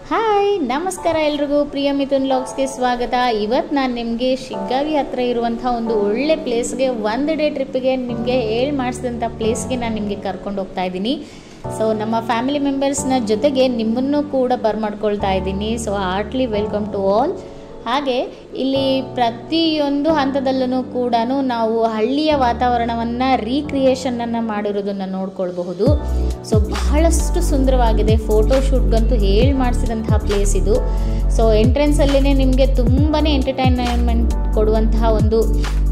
hi ನಮಸ್ಕಾರ ಎಲ್ರಿಗೂ ಪ್ರಿಯ ಮಿಥುನ್ ಲಾಗ್ಸ್ಗೆ ಸ್ವಾಗತ ಇವತ್ತು ನಾನು ನಿಮಗೆ ಶಿಗ್ಗಾವಿ ಹತ್ರ ಇರುವಂಥ ಒಂದು ಒಳ್ಳೆ ಪ್ಲೇಸ್ಗೆ ಒಂದು ಡೇ ಟ್ರಿಪ್ಪಿಗೆ ನಿಮಗೆ ಹೇಳಿ ಮಾಡಿಸಿದಂಥ ಪ್ಲೇಸ್ಗೆ ನಾನು ನಿಮಗೆ ಕರ್ಕೊಂಡು ಹೋಗ್ತಾ ಇದ್ದೀನಿ ಸೊ ನಮ್ಮ ಫ್ಯಾಮಿಲಿ ಮೆಂಬರ್ಸ್ನ ಜೊತೆಗೆ ನಿಮ್ಮನ್ನು ಕೂಡ ಬರ್ಮಾಡ್ಕೊಳ್ತಾ ಇದ್ದೀನಿ so heartly welcome to all ಹಾಗೆ ಇಲ್ಲಿ ಪ್ರತಿಯೊಂದು ಹಂತದಲ್ಲೂ ಕೂಡ ನಾವು ಹಳ್ಳಿಯ ವಾತಾವರಣವನ್ನು ರೀಕ್ರಿಯೇಷನನ್ನು ಮಾಡಿರೋದನ್ನು ನೋಡ್ಕೊಳ್ಬಹುದು ಸೊ ಬಹಳಷ್ಟು ಸುಂದರವಾಗಿದೆ ಫೋಟೋಶೂಟ್ಗಂತೂ ಹೇಳಿ ಮಾಡಿಸಿದಂತಹ ಪ್ಲೇಸ್ ಇದು ಸೊ ಎಂಟ್ರೆನ್ಸಲ್ಲೇ ನಿಮಗೆ ತುಂಬಾ ಎಂಟರ್ಟೈನ್ಮೆಂಟ್ ಕೊಡುವಂತಹ ಒಂದು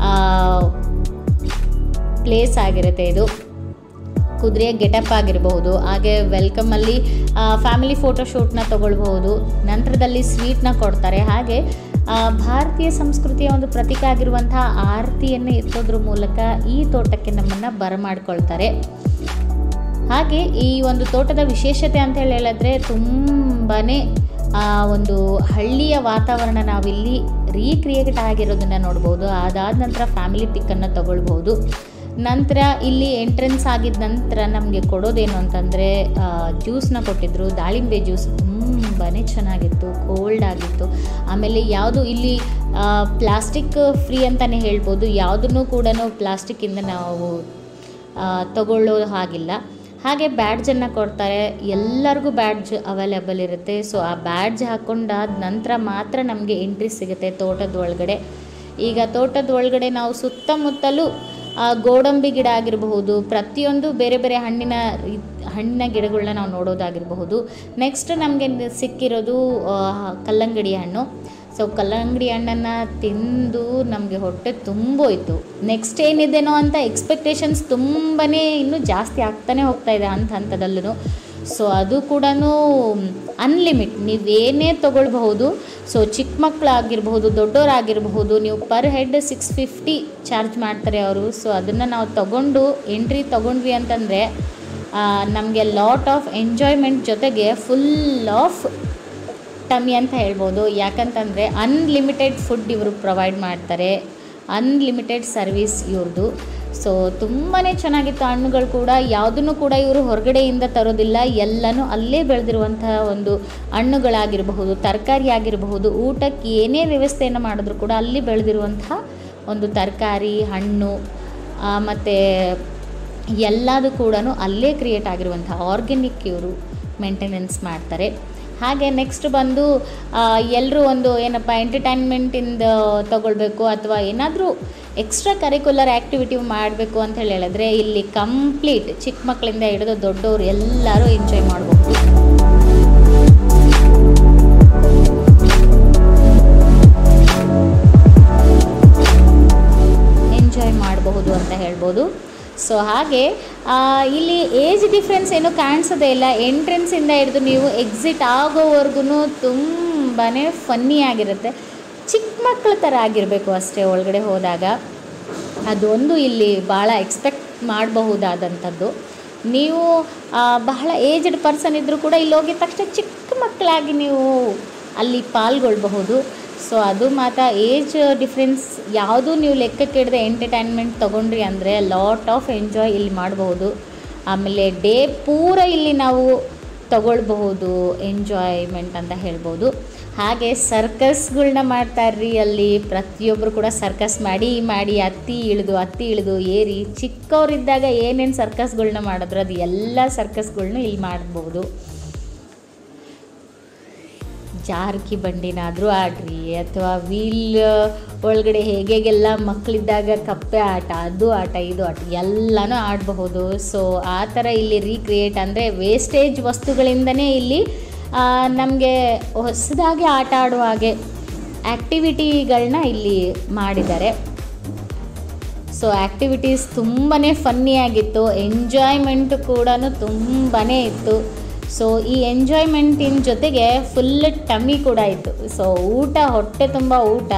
ಪ್ಲೇಸ್ ಆಗಿರುತ್ತೆ ಇದು ಕುದುರೆಯ ಗೆಟಪ್ ಆಗಿರಬಹುದು ಹಾಗೆ ವೆಲ್ಕಮಲ್ಲಿ ಫ್ಯಾಮಿಲಿ ಫೋಟೋಶೂಟ್ನ ತಗೊಳ್ಬಹುದು ನಂತರದಲ್ಲಿ ಸ್ವೀಟ್ನ ಕೊಡ್ತಾರೆ ಹಾಗೆ ಆ, ಭಾರತೀಯ ಸಂಸ್ಕೃತಿಯ ಒಂದು ಪ್ರತೀಕ ಆಗಿರುವಂತಹ ಆರತಿಯನ್ನು ಎತ್ತೋದ್ರ ಮೂಲಕ ಈ ತೋಟಕ್ಕೆ ನಮ್ಮನ್ನು ಬರಮಾಡ್ಕೊಳ್ತಾರೆ ಹಾಗೆ ಈ ಒಂದು ತೋಟದ ವಿಶೇಷತೆ ಅಂತ ಹೇಳಿ ಹೇಳಿದ್ರೆ ತುಂಬಾ ಒಂದು ಹಳ್ಳಿಯ ವಾತಾವರಣ ನಾವಿಲ್ಲಿ ರೀಕ್ರಿಯೇಟ್ ಆಗಿರೋದನ್ನು ನೋಡ್ಬೋದು ಅದಾದ ನಂತರ ಫ್ಯಾಮಿಲಿ ಪಿಕ್ಕನ್ನು ತಗೊಳ್ಬೋದು ನಂತರ ಇಲ್ಲಿ ಎಂಟ್ರೆನ್ಸ್ ಆಗಿದ ನಂತರ ನಮಗೆ ಕೊಡೋದೇನು ಅಂತಂದರೆ ಜ್ಯೂಸ್ನ ಕೊಟ್ಟಿದ್ದರು ದಾಳಿಂಬೆ ಜ್ಯೂಸ್ ತುಂಬಾ ಚೆನ್ನಾಗಿತ್ತು ಕೋಲ್ಡ್ ಆಗಿತ್ತು ಆಮೇಲೆ ಯಾವುದು ಇಲ್ಲಿ ಪ್ಲಾಸ್ಟಿಕ್ ಫ್ರೀ ಅಂತಲೇ ಹೇಳ್ಬೋದು ಯಾವುದನ್ನು ಕೂಡ ಪ್ಲಾಸ್ಟಿಕ್ಕಿಂದ ನಾವು ಆ, ತಗೊಳ್ಳೋ ಹಾಗಿಲ್ಲ ಹಾಗೆ ಬ್ಯಾಡ್ಜನ್ನು ಕೊಡ್ತಾರೆ ಎಲ್ಲರಿಗೂ ಬ್ಯಾಡ್ಜ್ ಅವೈಲೇಬಲ್ ಇರುತ್ತೆ ಸೊ ಆ ಬ್ಯಾಡ್ಜ್ ಹಾಕ್ಕೊಂಡಾದ ನಂತರ ಮಾತ್ರ ನಮಗೆ ಎಂಟ್ರಿ ಸಿಗುತ್ತೆ ತೋಟದ ಒಳಗಡೆ ಈಗ ತೋಟದ ಒಳಗಡೆ ನಾವು ಸುತ್ತಮುತ್ತಲೂ ಆ, ಗೋಡಂಬಿ ಗಿಡ ಆಗಿರಬಹುದು ಪ್ರತಿಯೊಂದು ಬೇರೆ ಬೇರೆ ಹಣ್ಣಿನ ರೀ- ಹಣ್ಣಿನ ಗಿಡಗಳನ್ನ ನಾವು ನೋಡೋದಾಗಿರಬಹುದು ನೆಕ್ಸ್ಟ್ ನಮಗೆ ಸಿಕ್ಕಿರೋದು ಆ, ಕಲ್ಲಂಗಡಿ ಹಣ್ಣು ಸೊ ಕಲ್ಲಂಗಡಿ ಹಣ್ಣನ್ನು ತಿಂದು ನಮಗೆ ಹೊಟ್ಟೆ ತುಂಬೋಯ್ತು ನೆಕ್ಸ್ಟ್ ಏನಿದೆನೋ ಅಂತ ಎಕ್ಸ್ಪೆಕ್ಟೇಷನ್ಸ್ ತುಂಬಾ ಇನ್ನೂ ಜಾಸ್ತಿ ಆಗ್ತಾನೆ ಹೋಗ್ತಾ ಇದೆ ಹಂತ ಹಂತದಲ್ಲೂ ಸೊ ಅದು ಕೂಡ ಅನ್ಲಿಮಿಟ್ ನೀವೇನೇ ತೊಗೊಳ್ಬಹುದು ಸೊ ಚಿಕ್ಕ ಮಕ್ಕಳಾಗಿರ್ಬಹುದು ದೊಡ್ಡವರಾಗಿರಬಹುದು ನೀವು per head six fifty charge ಮಾಡ್ತಾರೆ ಅವರು ಸೊ ಅದನ್ನು ನಾವು ತಗೊಂಡು ಎಂಟ್ರಿ ತೊಗೊಂಡ್ವಿ ಅಂತಂದರೆ ನಮಗೆ ಲಾಟ್ ಆಫ್ ಎಂಜಾಯ್ಮೆಂಟ್ ಜೊತೆಗೆ ಫುಲ್ ಆಫ್ ಟಮಿ ಅಂತ ಹೇಳ್ಬೋದು ಯಾಕಂತಂದರೆ ಅನ್ಲಿಮಿಟೆಡ್ ಫುಡ್ ಇವರು ಪ್ರೊವೈಡ್ ಮಾಡ್ತಾರೆ ಅನ್ಲಿಮಿಟೆಡ್ ಸರ್ವಿಸ್ ಇವ್ರದ್ದು ಸೊ ತುಂಬಾ ಚೆನ್ನಾಗಿತ್ತು ಹಣ್ಣುಗಳು ಕೂಡ ಯಾವುದನ್ನು ಕೂಡ ಇವರು ಹೊರಗಡೆಯಿಂದ ತರೋದಿಲ್ಲ ಎಲ್ಲನೂ ಅಲ್ಲೇ ಬೆಳೆದಿರುವಂತಹ ಒಂದು ಹಣ್ಣುಗಳಾಗಿರಬಹುದು ತರಕಾರಿ ಆಗಿರಬಹುದು ಊಟಕ್ಕೆ ಏನೇ ವ್ಯವಸ್ಥೆಯನ್ನು ಮಾಡಿದ್ರು ಕೂಡ ಅಲ್ಲಿ ಬೆಳೆದಿರುವಂತಹ ಒಂದು ತರಕಾರಿ ಹಣ್ಣು ಮತ್ತು ಎಲ್ಲದೂ ಕೂಡ ಅಲ್ಲೇ ಕ್ರಿಯೇಟ್ ಆಗಿರುವಂತಹ ಆರ್ಗ್ಯಾನಿಕ್ ಇವರು ಮೇಂಟೆನೆನ್ಸ್ ಮಾಡ್ತಾರೆ ಹಾಗೆ ನೆಕ್ಸ್ಟ್ ಬಂದು ಎಲ್ಲರೂ ಒಂದು ಏನಪ್ಪ ಎಂಟರ್ಟೈನ್ಮೆಂಟಿಂದ ತಗೊಳ್ಬೇಕು ಅಥವಾ ಏನಾದರೂ ಎಕ್ಸ್ಟ್ರಾ ಕರಿಕ್ಯುಲರ್ ಆ್ಯಕ್ಟಿವಿಟಿ ಮಾಡಬೇಕು ಅಂತ ಹೇಳಿ ಹೇಳಿದ್ರೆ ಇಲ್ಲಿ ಕಂಪ್ಲೀಟ್ ಚಿಕ್ಕ ಮಕ್ಕಳಿಂದ ಹಿಡಿದು ದೊಡ್ಡವರು ಎಲ್ಲರೂ ಎಂಜಾಯ್ ಮಾಡಬಹುದು ಎಂಜಾಯ್ ಮಾಡಬಹುದು ಅಂತ ಹೇಳ್ಬೋದು ಸೊ ಹಾಗೆ ಆ, ಇಲ್ಲಿ ಏಜ್ ಡಿಫ್ರೆನ್ಸ್ ಏನು ಕಾಣಿಸೋದೇ ಇಲ್ಲ ಎಂಟ್ರೆನ್ಸಿಂದ ಹಿಡಿದು ನೀವು ಎಕ್ಸಿಟ್ ಆಗೋವರೆಗೂ ತುಂಬಾ ಫನ್ನಿ ಆಗಿರುತ್ತೆ ಚಿಕ್ಕ ಮಕ್ಕಳ ಥರ ಆಗಿರಬೇಕು ಅಷ್ಟೇ ಒಳಗಡೆ ಹೋದಾಗ ಅದೊಂದು ಇಲ್ಲಿ ಭಾಳ ಎಕ್ಸ್ಪೆಕ್ಟ್ ಮಾಡಬಹುದಾದಂಥದ್ದು ನೀವು ಆ, ಬಹಳ ಏಜ್ಡ್ ಪರ್ಸನ್ ಇದ್ದರೂ ಕೂಡ ಇಲ್ಲಿ ಹೋಗಿದ ತಕ್ಷಣ ಚಿಕ್ಕ ಮಕ್ಕಳಾಗಿ ನೀವು ಅಲ್ಲಿ ಪಾಲ್ಗೊಳ್ಬಹುದು ಸೊ ಅದು ಮಾತ್ರ ಏಜ್ ಡಿಫ್ರೆನ್ಸ್ ಯಾವುದೂ ನೀವು ಲೆಕ್ಕಕ್ಕೆ ಹಿಡ್ದೆ ಎಂಟರ್ಟೈನ್ಮೆಂಟ್ ತೊಗೊಂಡ್ರಿ ಅಂದರೆ ಲಾಟ್ ಆಫ್ ಎಂಜಾಯ್ ಇಲ್ಲಿ ಮಾಡಬಹುದು ಆಮೇಲೆ ಡೇ ಪೂರ ಇಲ್ಲಿ ನಾವು ತಗೊಳ್ಬಹುದು ಎಂಜಾಯ್ಮೆಂಟ್ ಅಂತ ಹೇಳ್ಬೋದು ಹಾಗೆ ಸರ್ಕಸ್ಗಳ್ನ ಮಾಡ್ತಾರ್ರಿ ಅಲ್ಲಿ ಪ್ರತಿಯೊಬ್ಬರು ಕೂಡ ಸರ್ಕಸ್ ಮಾಡಿ ಮಾಡಿ ಹತ್ತಿ ಇಳಿದು ಹತ್ತಿ ಇಳಿದು ಏರಿ ಚಿಕ್ಕವರಿದ್ದಾಗ ಏನೇನು ಸರ್ಕಸ್ಗಳ್ನ ಮಾಡಿದ್ರು ಅದು ಎಲ್ಲ ಸರ್ಕಸ್ಗಳ್ನು ಇಲ್ಲಿ ಮಾಡ್ಬೋದು ಜಾರ್ಕಿ ಬಂಡಿನಾದರೂ ಆಡ್ರಿ ಅಥವಾ ವೀಲ್ ಒಳಗಡೆ ಹೇಗೆಲ್ಲ ಮಕ್ಕಳಿದ್ದಾಗ ಕಪ್ಪೆ ಆಟ ಅದು ಆಟ ಇದು ಆಟ ಎಲ್ಲನೂ ಆಡಬಹುದು ಸೊ ಆ ಥರ ಇಲ್ಲಿ ರೀಕ್ರಿಯೇಟ್ ಅಂದರೆ ವೇಸ್ಟೇಜ್ ವಸ್ತುಗಳಿಂದನೇ ಇಲ್ಲಿ ನಮಗೆ ಹೊಸದಾಗಿ ಆಟ ಆಡುವ ಹಾಗೆ ಆ್ಯಕ್ಟಿವಿಟಿಗಳನ್ನ ಇಲ್ಲಿ ಮಾಡಿದ್ದಾರೆ ಸೊ ಆ್ಯಕ್ಟಿವಿಟೀಸ್ ತುಂಬಾ ಫನ್ನಿಯಾಗಿತ್ತು ಎಂಜಾಯ್ಮೆಂಟ್ ಕೂಡ ತುಂಬಾ ಇತ್ತು ಸೊ ಈ ಎಂಜಾಯ್ಮೆಂಟಿನ ಜೊತೆಗೆ ಫುಲ್ ಟಮ್ಮಿ ಕೂಡ ಇತ್ತು ಸೊ ಊಟ ಹೊಟ್ಟೆ ತುಂಬ ಊಟ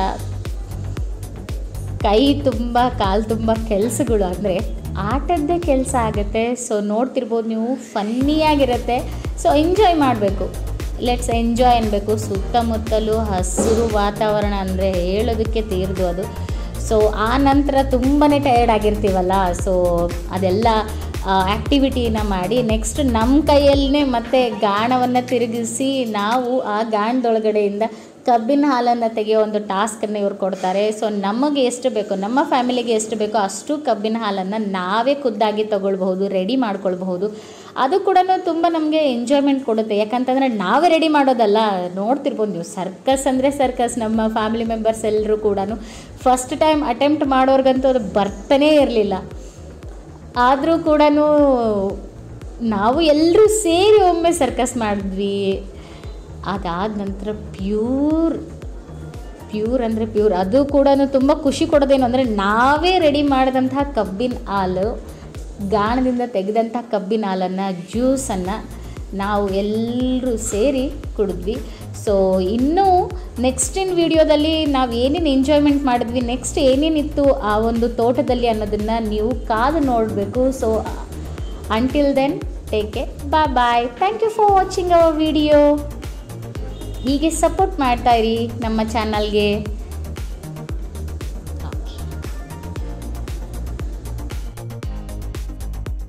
ಕೈ ತುಂಬ ಕಾಲು ತುಂಬ ಕೆಲಸಗಳು ಅಂದರೆ ಆಟದ್ದೇ ಕೆಲಸ ಆಗುತ್ತೆ ಸೊ ನೋಡ್ತಿರ್ಬೋದು ನೀವು ಫನ್ನಿಯಾಗಿರುತ್ತೆ ಸೊ ಎಂಜಾಯ್ ಮಾಡಬೇಕು ಲೆಟ್ಸ್ ಎಂಜಾಯ್ ಅನ್ಬೇಕು ಸುತ್ತಮುತ್ತಲೂ ಹಸಿರು ವಾತಾವರಣ ಅಂದರೆ ಹೇಳೋದಕ್ಕೆ ತೀರ್ದು ಅದು ಸೊ ಆ ನಂತರ ತುಂಬಾ ಟಯರ್ಡ್ ಆಗಿರ್ತೀವಲ್ಲ ಸೊ ಅದೆಲ್ಲ ಆ್ಯಕ್ಟಿವಿಟಿನ ಮಾಡಿ ನೆಕ್ಸ್ಟ್ ನಮ್ಮ ಕೈಯಲ್ಲೇ ಮತ್ತೆ ಗಾಣವನ್ನು ತಿರುಗಿಸಿ ನಾವು ಆ ಗಾಣದೊಳಗಡೆಯಿಂದ ಕಬ್ಬಿನ ಹಾಲನ್ನು ತೆಗೆಯೋ ಒಂದು ಟಾಸ್ಕನ್ನು ಇವ್ರು ಕೊಡ್ತಾರೆ ಸೊ ನಮಗೆ ಎಷ್ಟು ಬೇಕೋ ನಮ್ಮ ಫ್ಯಾಮಿಲಿಗೆ ಎಷ್ಟು ಬೇಕೋ ಅಷ್ಟು ಕಬ್ಬಿನ ಹಾಲನ್ನು ನಾವೇ ಖುದ್ದಾಗಿ ತಗೊಳ್ಬಹುದು ರೆಡಿ ಮಾಡ್ಕೊಳ್ಬಹುದು ಅದು ಕೂಡ ತುಂಬ ನಮಗೆ ಎಂಜಾಯ್ಮೆಂಟ್ ಕೊಡುತ್ತೆ ಯಾಕಂತಂದರೆ ನಾವೇ ರೆಡಿ ಮಾಡೋದಲ್ಲ ನೋಡ್ತಿರ್ಬೋದು ನೀವು ಸರ್ಕಸ್ ಅಂದರೆ ಸರ್ಕಸ್ ನಮ್ಮ ಫ್ಯಾಮಿಲಿ ಮೆಂಬರ್ಸ್ ಎಲ್ಲರೂ ಕೂಡ ಫಸ್ಟ್ ಟೈಮ್ ಅಟೆಂಪ್ಟ್ ಮಾಡೋರ್ಗಂತೂ ಅದು ಬರ್ತಾನೇ ಇರಲಿಲ್ಲ ಆದರೂ ಕೂಡ ನಾವು ಎಲ್ಲರೂ ಸೇರಿ ಒಮ್ಮೆ ಸರ್ಕಸ್ ಮಾಡಿದ್ವಿ ಅದಾದ ನಂತರ ಪ್ಯೂರ್ ಪ್ಯೂರ್ ಅಂದರೆ ಪ್ಯೂರ್ ಅದು ಕೂಡ ತುಂಬ ಖುಷಿ ಕೊಡೋದೇನು ಅಂದರೆ ನಾವೇ ರೆಡಿ ಮಾಡಿದಂತಹ ಕಬ್ಬಿನ ಹಾಲು ಗಾಣದಿಂದ ತೆಗೆದಂಥ ಕಬ್ಬಿನ ಹಾಲನ್ನು ಜ್ಯೂಸನ್ನು ನಾವು ಎಲ್ಲರೂ ಸೇರಿ ಕುಡಿದ್ವಿ ಸೊ ಇನ್ನೂ ನೆಕ್ಸ್ಟಿನ ವಿಡಿಯೋದಲ್ಲಿ ನಾವು ಏನೇನು ಎಂಜಾಯ್ಮೆಂಟ್ ಮಾಡಿದ್ವಿ ನೆಕ್ಸ್ಟ್ ಏನೇನಿತ್ತು ಆ ಒಂದು ತೋಟದಲ್ಲಿ ಅನ್ನೋದನ್ನು ನೀವು ಕಾದು ನೋಡಬೇಕು so until then take care bye bye thank you for watching our video ಹೀಗೆ ಸಪೋರ್ಟ್ ಮಾಡ್ತಾ ಇರಿ ನಮ್ಮ ಚಾನಲ್ಗೆ